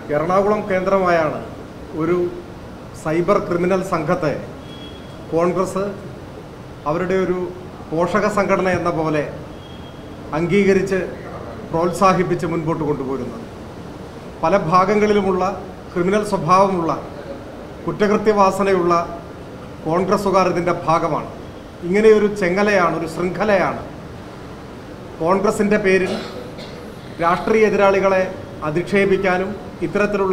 എറണാകുളം കേന്ദ്രമായാണ് ഒരു cyber criminal സംഘത്തെ കോൺഗ്രസ് അവരുടെ ഒരു പോഷക സംഘടന എന്ന പോലെ അംഗീകരിച്ച് പ്രോത്സാഹിപ്പിച്ച് മുൻപോട്ട് കൊണ്ടുപോരുന്നത് പല ഭാഗങ്ങളിലുമുള്ള ക്രിമിനൽ സ്വഭാവമുള്ള കുറ്റകൃത്യവാസനയുള്ള കോൺഗ്രസ്സുകാർ ഇതിൻ്റെ ഭാഗമാണ് ഇങ്ങനെയൊരു ചെങ്ങലയാണ് ഒരു ശൃംഖലയാണ് കോൺഗ്രസിൻ്റെ പേരിൽ രാഷ്ട്രീയ എതിരാളികളെ അധിക്ഷേപിക്കാനും ഇത്തരത്തിലുള്ള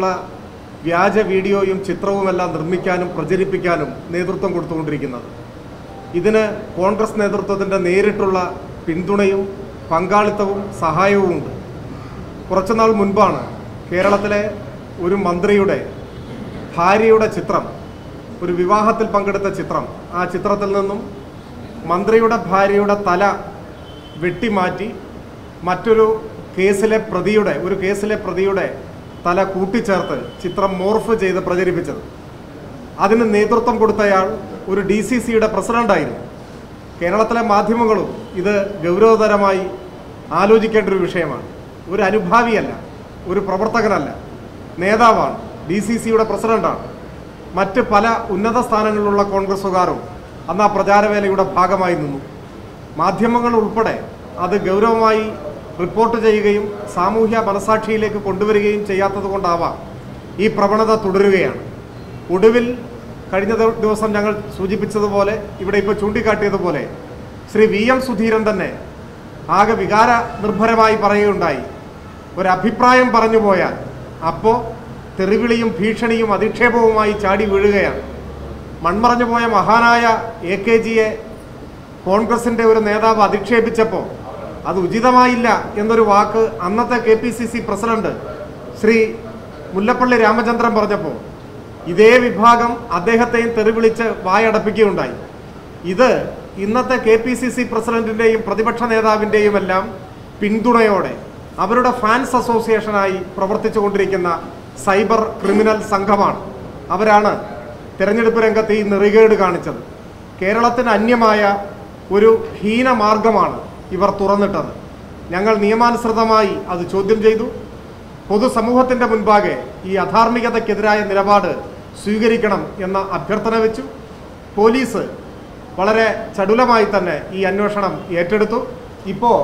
വ്യാജ വീഡിയോയും ചിത്രവുമെല്ലാം നിർമ്മിക്കാനും പ്രചരിപ്പിക്കാനും നേതൃത്വം കൊടുത്തുകൊണ്ടിരിക്കുന്നത് ഇതിന് കോൺഗ്രസ് നേതൃത്വത്തിൻ്റെ നേരിട്ടുള്ള പിന്തുണയും പങ്കാളിത്തവും സഹായവുമുണ്ട് കുറച്ചുനാൾ മുൻപാണ് കേരളത്തിലെ ഒരു മന്ത്രിയുടെ ഭാര്യയുടെ ചിത്രം ഒരു വിവാഹത്തിൽ പങ്കെടുത്ത ചിത്രം ആ ചിത്രത്തിൽ നിന്നും മന്ത്രിയുടെ ഭാര്യയുടെ തല വെട്ടിമാറ്റി മറ്റൊരു കേസിലെ പ്രതിയുടെ ഒരു കേസിലെ പ്രതിയുടെ തല കൂട്ടിച്ചേർത്ത് ചിത്രം മോർഫ് ചെയ്ത് പ്രചരിപ്പിച്ചത് അതിന് നേതൃത്വം കൊടുത്തയാൾ ഒരു ഡി സി സിയുടെ പ്രസിഡന്റായിരുന്നു കേരളത്തിലെ മാധ്യമങ്ങളും ഇത് ഗൗരവതരമായി ആലോചിക്കേണ്ട ഒരു വിഷയമാണ് ഒരു അനുഭാവിയല്ല ഒരു പ്രവർത്തകനല്ല നേതാവാണ് ഡി സി സിയുടെ പ്രസിഡന്റാണ് മറ്റ് പല ഉന്നത സ്ഥാനങ്ങളിലുള്ള കോൺഗ്രസ്സുകാരും അന്ന് ആ പ്രചാരവേലയുടെ ഭാഗമായി നിന്നു മാധ്യമങ്ങൾ ഉൾപ്പെടെ അത് ഗൗരവമായി റിപ്പോർട്ട് ചെയ്യുകയും സാമൂഹ്യ മനസാക്ഷിയിലേക്ക് കൊണ്ടുവരികയും ചെയ്യാത്തത് കൊണ്ടാവാം ഈ പ്രവണത തുടരുകയാണ് ഒടുവിൽ കഴിഞ്ഞ ദിവ- ദിവസം ഞങ്ങൾ സൂചിപ്പിച്ചതുപോലെ ഇവിടെ ഇപ്പോൾ ചൂണ്ടിക്കാട്ടിയതുപോലെ ശ്രീ വി എം സുധീരൻ തന്നെ ആകെ വികാര നിർഭരമായി പറയുകയുണ്ടായി ഒരഭിപ്രായം പറഞ്ഞു പോയാൽ അപ്പോൾ തെറിവിളിയും ഭീഷണിയും അധിക്ഷേപവുമായി ചാടി വീഴുകയാണ് മൺമറഞ്ഞു പോയ മഹാനായ എ കെ ജിയെ കോൺഗ്രസിന്റെ ഒരു നേതാവ് അധിക്ഷേപിച്ചപ്പോൾ അത് ഉചിതമായില്ല എന്നൊരു വാക്ക് അന്നത്തെ K P C C president Shri Mullappally Ramachandran പറഞ്ഞപ്പോൾ ഇതേ വിഭാഗം അദ്ദേഹത്തെയും തെറിവിളിച്ച് വായടപ്പിക്കുകയുണ്ടായി ഇത് ഇന്നത്തെ കെ പി സി സി പ്രസിഡന്റിന്റെയും പ്രതിപക്ഷ നേതാവിന്റെയും എല്ലാം പിന്തുണയോടെ അവരുടെ ഫാൻസ് അസോസിയേഷനായി പ്രവർത്തിച്ചു കൊണ്ടിരിക്കുന്ന സൈബർ ക്രിമിനൽ സംഘമാണ് അവരാണ് തെരഞ്ഞെടുപ്പ് രംഗത്ത് ഈ നെറികേട് കാണിച്ചത് കേരളത്തിന് അന്യമായ ഒരു ഹീനമാർഗമാണ് ഇവർ തുറന്നിട്ടത് ഞങ്ങൾ നിയമാനുസൃതമായി അത് ചോദ്യം ചെയ്തു പൊതുസമൂഹത്തിന്റെ മുൻപാകെ ഈ അധാർമികതയ്ക്കെതിരായ നിലപാട് സ്വീകരിക്കണം എന്ന അഭ്യർത്ഥന വെച്ചു പോലീസ് വളരെ ചടുലമായി തന്നെ ഈ അന്വേഷണം ഏറ്റെടുത്തു ഇപ്പോൾ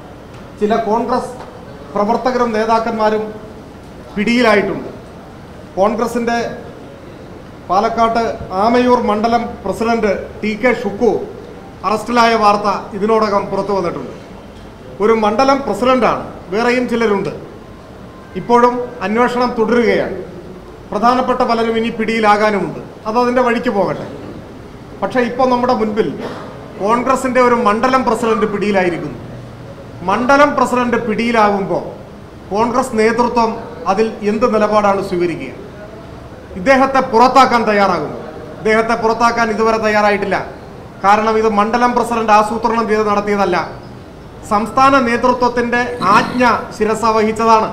ചില കോൺഗ്രസ് പ്രവർത്തകരും നേതാക്കന്മാരും പിടിയിലായിട്ടുണ്ട് കോൺഗ്രസിൻ്റെ പാലക്കാട്ട് ആമയൂർ മണ്ഡലം പ്രസിഡന്റ് ടി കെ ഷുക്കു അറസ്റ്റിലായ വാർത്ത ഇതിനോടകം പുറത്തു വന്നിട്ടുണ്ട് ഒരു മണ്ഡലം പ്രസിഡന്റാണ് വേറെയും ചിലരുണ്ട് ഇപ്പോഴും അന്വേഷണം തുടരുകയാണ് പ്രധാനപ്പെട്ട പലരും ഇനി പിടിയിലാകാനുമുണ്ട് അത് അതിൻ്റെ വഴിക്ക് പോകട്ടെ പക്ഷേ ഇപ്പോൾ നമ്മുടെ മുൻപിൽ കോൺഗ്രസിൻ്റെ ഒരു മണ്ഡലം പ്രസിഡന്റ് പിടിയിലായിരിക്കുന്നു മണ്ഡലം പ്രസിഡന്റ് പിടിയിലാകുമ്പോൾ കോൺഗ്രസ് നേതൃത്വം അതിൽ എന്ത് നിലപാടാണ് സ്വീകരിക്കുക ഇദ്ദേഹത്തെ പുറത്താക്കാൻ തയ്യാറാകുന്നു ഇദ്ദേഹത്തെ പുറത്താക്കാൻ ഇതുവരെ തയ്യാറായിട്ടില്ല കാരണം ഇത് മണ്ഡലം പ്രസിഡന്റ് ആസൂത്രണം ചെയ്ത് നടത്തിയതല്ല സംസ്ഥാന നേതൃത്വത്തിന്റെ ആജ്ഞ ശിരസ വഹിച്ചതാണ്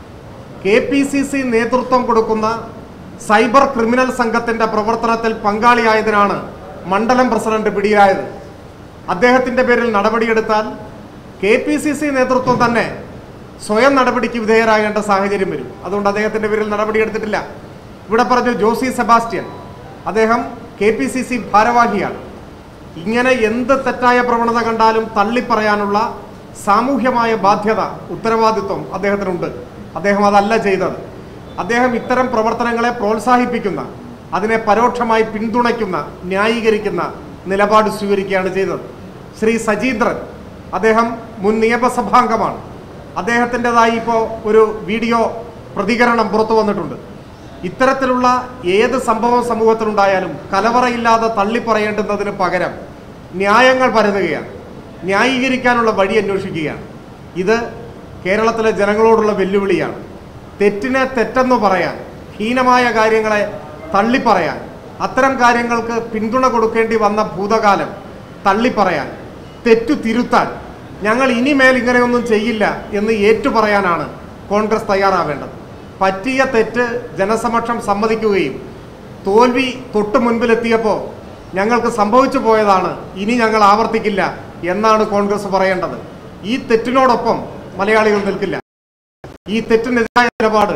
കെ പി സി സി നേതൃത്വം കൊടുക്കുന്ന സൈബർ ക്രിമിനൽ സംഘത്തിന്റെ പ്രവർത്തനത്തിൽ പങ്കാളിയായതിനാണ് മണ്ഡലം പ്രസിഡന്റ് പിടിയിലായത് അദ്ദേഹത്തിന്റെ പേരിൽ നടപടിയെടുത്താൽ കെ പി സി സി നേതൃത്വം തന്നെ സ്വയം നടപടിക്ക് വിധേയരാകേണ്ട സാഹചര്യം വരും അതുകൊണ്ട് അദ്ദേഹത്തിന്റെ പേരിൽ നടപടിയെടുത്തിട്ടില്ല ഇവിടെ പറഞ്ഞു ജോസി സെബാസ്റ്റ്യൻ അദ്ദേഹം കെ പി സി സി ഭാരവാഹിയാണ് ഇങ്ങനെ എന്ത് തെറ്റായ പ്രവണത കണ്ടാലും തള്ളിപ്പറയാനുള്ള സാമൂഹ്യമായ ബാധ്യത ഉത്തരവാദിത്വം അദ്ദേഹത്തിനുണ്ട് അദ്ദേഹം അതല്ല ചെയ്തത് അദ്ദേഹം ഇത്തരം പ്രവർത്തനങ്ങളെ പ്രോത്സാഹിപ്പിക്കുന്ന അതിനെ പരോക്ഷമായി പിന്തുണയ്ക്കുന്ന ന്യായീകരിക്കുന്ന നിലപാട് സ്വീകരിക്കുകയാണ് ചെയ്തത് ശ്രീ സജീന്ദ്രൻ അദ്ദേഹം മുൻ നിയമസഭാംഗമാണ് അദ്ദേഹത്തിൻ്റെതായി ഇപ്പോൾ ഒരു വീഡിയോ പ്രതികരണം പുറത്തു വന്നിട്ടുണ്ട് ഇത്തരത്തിലുള്ള ഏത് സംഭവം സമൂഹത്തിലുണ്ടായാലും കലവറയില്ലാതെ തള്ളിപ്പറയേണ്ടുന്നതിന് പകരം ന്യായങ്ങൾ പരതുകയാണ് ന്യായീകരിക്കാനുള്ള വഴി അന്വേഷിക്കുകയാണ് ഇത് കേരളത്തിലെ ജനങ്ങളോടുള്ള വെല്ലുവിളിയാണ് തെറ്റിനെ തെറ്റെന്ന് പറയാൻ ഹീനമായ കാര്യങ്ങളെ തള്ളിപ്പറയാൻ അത്തരം കാര്യങ്ങൾക്ക് പിന്തുണ കൊടുക്കേണ്ടി വന്ന ഭൂതകാലം തള്ളിപ്പറയാൻ തെറ്റു തിരുത്താൻ ഞങ്ങൾ ഇനിമേൽ ഇങ്ങനെയൊന്നും ചെയ്യില്ല എന്ന് ഏറ്റുപറയാനാണ് കോൺഗ്രസ് തയ്യാറാവേണ്ടത് പറ്റിയ തെറ്റ് ജനസമക്ഷം സമ്മതിക്കുകയും തോൽവി തൊട്ട് മുൻപിലെത്തിയപ്പോൾ ഞങ്ങൾക്ക് സംഭവിച്ചു പോയതാണ് ഇനി ഞങ്ങൾ ആവർത്തിക്കില്ല എന്നാണ് കോൺഗ്രസ് പറയേണ്ടത് ഈ തെറ്റിനോടൊപ്പം മലയാളികൾ നിൽക്കില്ല ഈ തെറ്റിനെതിരായ നിലപാട്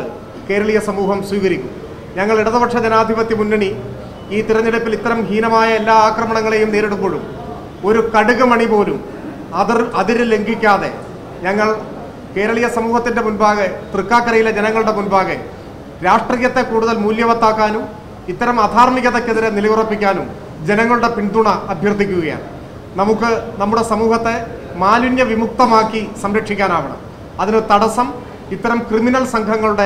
കേരളീയ സമൂഹം സ്വീകരിക്കും ഞങ്ങൾ ഇടതുപക്ഷ ജനാധിപത്യ മുന്നണി ഈ തിരഞ്ഞെടുപ്പിൽ ഇത്തരം ഹീനമായ എല്ലാ ആക്രമണങ്ങളെയും നേരിടുമ്പോഴും ഒരു കടുക് മണി പോലും അതിർ അതിര് ലംഘിക്കാതെ ഞങ്ങൾ കേരളീയ സമൂഹത്തിന്റെ മുൻപാകെ തൃക്കാക്കരയിലെ ജനങ്ങളുടെ മുൻപാകെ രാഷ്ട്രീയത്തെ കൂടുതൽ മൂല്യവത്താക്കാനും ഇത്തരം അധാർമികതയ്ക്കെതിരെ നിലയുറപ്പിക്കാനും ജനങ്ങളുടെ പിന്തുണ അഭ്യർത്ഥിക്കുകയാണ് നമുക്ക് നമ്മുടെ സമൂഹത്തെ മാലിന്യ വിമുക്തമാക്കി സംരക്ഷിക്കാനാവണം അതിന് തടസ്സം ഇത്തരം ക്രിമിനൽ സംഘങ്ങളുടെ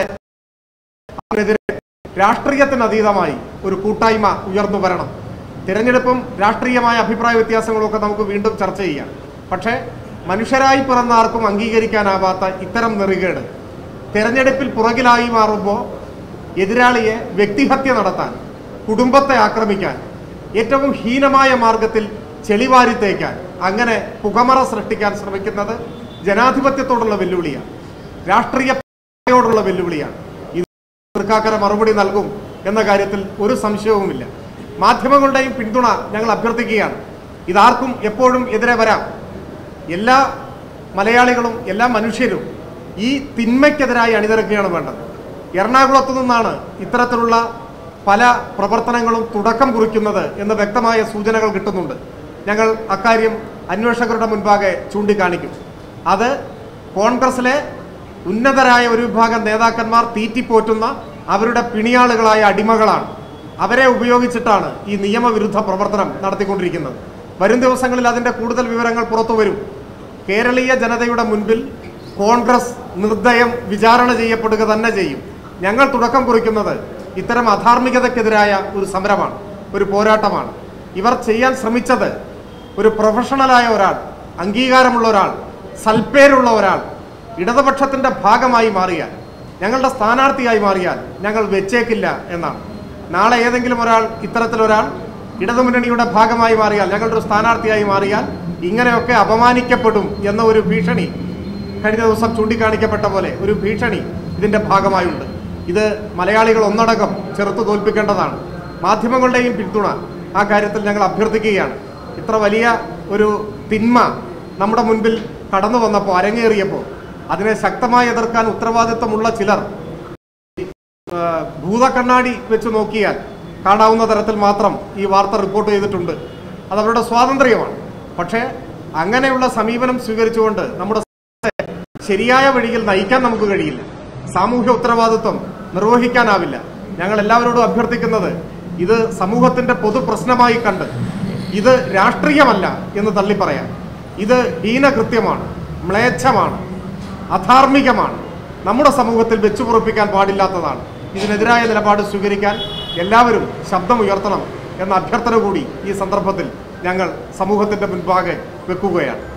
അതിനെതിരെ രാഷ്ട്രീയത്തിന് അതീതമായി ഒരു കൂട്ടായ്മ ഉയർന്നു വരണം തിരഞ്ഞെടുപ്പും രാഷ്ട്രീയമായ അഭിപ്രായ വ്യത്യാസങ്ങളും ഒക്കെ നമുക്ക് വീണ്ടും ചർച്ച ചെയ്യാം പക്ഷേ മനുഷ്യരായി പിറന്ന ആർക്കും അംഗീകരിക്കാനാവാത്ത ഇത്തരം നെറികേട് തിരഞ്ഞെടുപ്പിൽ പുറകിലായി മാറുമ്പോൾ എതിരാളിയെ വ്യക്തിഹത്യ നടത്താൻ കുടുംബത്തെ ആക്രമിക്കാൻ ഏറ്റവും ഹീനമായ മാർഗത്തിൽ ചെളിവാരി തേക്കാൻ അങ്ങനെ പുകമറ സൃഷ്ടിക്കാൻ ശ്രമിക്കുന്നത് ജനാധിപത്യത്തോടുള്ള വെല്ലുവിളിയാണ് രാഷ്ട്രീയോടുള്ള വെല്ലുവിളിയാണ് ഇത് തൃക്കാക്കര മറുപടി നൽകും എന്ന കാര്യത്തിൽ ഒരു സംശയവുമില്ല മാധ്യമങ്ങളുടെയും പിന്തുണ ഞങ്ങൾ അഭ്യർത്ഥിക്കുകയാണ് ഇതാർക്കും എപ്പോഴും എതിരെ വരാം എല്ലാ മലയാളികളും എല്ലാ മനുഷ്യരും ഈ തിന്മയ്ക്കെതിരായി അണിനിരക്കുകയാണ് വേണ്ടത് എറണാകുളത്തു നിന്നാണ് ഇത്തരത്തിലുള്ള പല പ്രവർത്തനങ്ങളും തുടക്കം കുറിക്കുന്നത് എന്ന് വ്യക്തമായ സൂചനകൾ കിട്ടുന്നുണ്ട് ഞങ്ങൾ അക്കാര്യം അന്വേഷകരുടെ മുൻപാകെ ചൂണ്ടിക്കാണിക്കും അത് കോൺഗ്രസിലെ ഉന്നതരായ ഒരു വിഭാഗം നേതാക്കന്മാർ തീറ്റിപ്പോറ്റുന്ന അവരുടെ പിണിയാളുകളായ അടിമകളാണ് അവരെ ഉപയോഗിച്ചിട്ടാണ് ഈ നിയമവിരുദ്ധ പ്രവർത്തനം നടത്തിക്കൊണ്ടിരിക്കുന്നത് വരും ദിവസങ്ങളിൽ അതിന്റെ കൂടുതൽ വിവരങ്ങൾ പുറത്തു വരും കേരളീയ ജനതയുടെ മുൻപിൽ കോൺഗ്രസ് നിർദ്ദയം വിചാരണ ചെയ്യപ്പെടുക തന്നെ ചെയ്യും ഞങ്ങൾ തുടക്കം കുറിക്കുന്നത് ഇത്തരം അധാർമികതയ്ക്കെതിരായ ഒരു സമരമാണ് ഒരു പോരാട്ടമാണ് ഇവർ ചെയ്യാൻ ശ്രമിച്ചത് ഒരു പ്രൊഫഷണലായ ഒരാൾ അംഗീകാരമുള്ള ഒരാൾ സൽപ്പേരുള്ള ഒരാൾ ഇടതുപക്ഷത്തിന്റെ ഭാഗമായി മാറിയാൽ ഞങ്ങളുടെ സ്ഥാനാർത്ഥിയായി മാറിയാൽ ഞങ്ങൾ വെച്ചേക്കില്ല എന്നാണ് നാളെ ഏതെങ്കിലും ഒരാൾ ഇത്തരത്തിലൊരാൾ ഇടതുമുന്നണിയുടെ ഭാഗമായി മാറിയാൽ ഞങ്ങളുടെ ഒരു സ്ഥാനാർത്ഥിയായി മാറിയാൽ ഇങ്ങനെയൊക്കെ അപമാനിക്കപ്പെടും എന്ന ഒരു ഭീഷണി കഴിഞ്ഞ ദിവസം ചൂണ്ടിക്കാണിക്കപ്പെട്ട പോലെ ഒരു ഭീഷണി ഇതിന്റെ ഭാഗമായുണ്ട് ഇത് മലയാളികൾ ഒന്നടങ്കം ചെറുത്തു തോൽപ്പിക്കേണ്ടതാണ് മാധ്യമങ്ങളുടെയും പിന്തുണ ആ കാര്യത്തിൽ ഞങ്ങൾ അഭ്യർത്ഥിക്കുകയാണ് ഇത്ര വലിയ ഒരു തിന്മ നമ്മുടെ മുൻപിൽ കടന്നു വന്നപ്പോൾ അരങ്ങേറിയപ്പോൾ അതിനെ ശക്തമായി എതിർക്കാൻ ഉത്തരവാദിത്വമുള്ള ചിലർ ആ, ഭൂതക്കണ്ണാടി വെച്ച് നോക്കിയാൽ കാണാവുന്ന തരത്തിൽ മാത്രം ഈ വാർത്ത റിപ്പോർട്ട് ചെയ്തിട്ടുണ്ട് അത് അവരുടെ സ്വാതന്ത്ര്യമാണ് പക്ഷേ അങ്ങനെയുള്ള സമീപനം സ്വീകരിച്ചുകൊണ്ട് നമ്മുടെ സമൂഹത്തെ ശരിയായ വഴിയിൽ നയിക്കാൻ നമുക്ക് കഴിയില്ല സാമൂഹ്യ ഉത്തരവാദിത്വം നിർവഹിക്കാനാവില്ല ഞങ്ങൾ എല്ലാവരോടും അഭ്യർത്ഥിക്കുന്നത് ഇത് സമൂഹത്തിന്റെ പൊതു പ്രശ്നമായി കണ്ട് ഇത് രാഷ്ട്രീയമല്ല എന്ന് തള്ളി പറയാം ഇത് ഹീനകൃത്യമാണ് മ്ലേച്ഛമാണ് അധാർമികമാണ് നമ്മുടെ സമൂഹത്തിൽ വെച്ചുപുറപ്പിക്കാൻ പാടില്ലാത്തതാണ് ഇതിനെതിരായ നിലപാട് സ്വീകരിക്കാൻ എല്ലാവരും ശബ്ദമുയർത്തണം എന്ന അഭ്യർത്ഥന കൂടി ഈ സന്ദർഭത്തിൽ ഞങ്ങൾ സമൂഹത്തിന്റെ മുൻപാകെ വെക്കുകയാണ്